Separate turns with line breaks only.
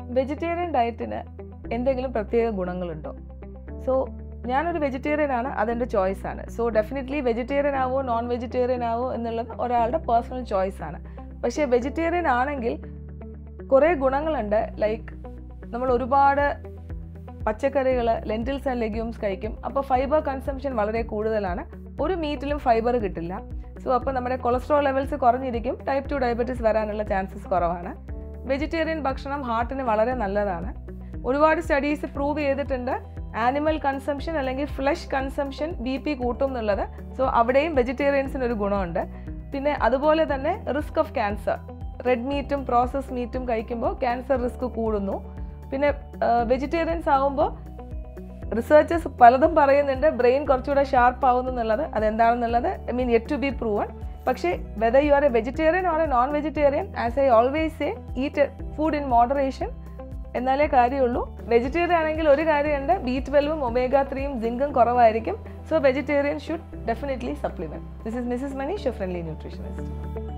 vegetarian ഡയറ്റിന് എന്തെങ്കിലും പ്രത്യേക ഗുണങ്ങളുണ്ടോ so ഞാനൊരു വെജിറ്റേറിയൻ ആണ് അതെൻ്റെ ചോയ്സ് ആണ് സോ ഡെഫിനറ്റ്ലി വെജിറ്റേറിയൻ ആവോ നോൺ വെജിറ്റേറിയൻ ആവോ എന്നുള്ളത് ഒരാളുടെ പേഴ്സണൽ ചോയ്സ് ആണ് പക്ഷേ വെജിറ്റേറിയൻ ആണെങ്കിൽ കുറേ ഗുണങ്ങളുണ്ട് ലൈക്ക് നമ്മൾ ഒരുപാട് പച്ചക്കറികൾ ലെൻറ്റിൽസ് ആൻഡ് ലെഗ്യൂംസ് കഴിക്കും അപ്പോൾ ഫൈബർ കൺസംഷൻ വളരെ കൂടുതലാണ് ഒരു മീറ്റിലും ഫൈബർ കിട്ടില്ല സോ അപ്പോൾ നമ്മുടെ കൊളസ്ട്രോൾ ലെവൽസ് കുറഞ്ഞിരിക്കും ടൈപ്പ് ടു ഡയബറ്റീസ് വരാനുള്ള ചാൻസസ് കുറവാണ് വെജിറ്റേറിയൻ ഭക്ഷണം ഹാർട്ടിന് വളരെ നല്ലതാണ് ഒരുപാട് സ്റ്റഡീസ് പ്രൂവ് ചെയ്തിട്ടുണ്ട് ആനിമൽ കൺസംഷൻ അല്ലെങ്കിൽ ഫ്ലഷ് കൺസംഷൻ ബി പി കൂട്ടും എന്നുള്ളത് സോ അവിടെയും വെജിറ്റേറിയൻസിന് ഒരു ഗുണമുണ്ട് പിന്നെ അതുപോലെ തന്നെ റിസ്ക് ഓഫ് ക്യാൻസർ റെഡ് മീറ്റും പ്രോസസ് മീറ്റും കഴിക്കുമ്പോൾ ക്യാൻസർ റിസ്ക് കൂടുന്നു പിന്നെ വെജിറ്റേറിയൻസ് ആകുമ്പോൾ റിസർച്ചേഴ്സ് പലതും പറയുന്നുണ്ട് ബ്രെയിൻ കുറച്ചുകൂടെ ഷാർപ്പ് ആവുന്നു എന്നുള്ളത് അതെന്താണെന്നുള്ളത് I mean yet to be proven പക്ഷേ whether you are a vegetarian or a non vegetarian as I always say eat food in moderation എന്നാലേ കാര്യമുള്ളൂ വെജിറ്റേറിയൻ ആണെങ്കിൽ ഒരു കാര്യമുണ്ട് ബി ട്വൽവും ഒമേഗ ത്രീയും സിങ്കും കുറവായിരിക്കും so vegetarian should definitely supplement this is Mrs Mani show friendly nutritionist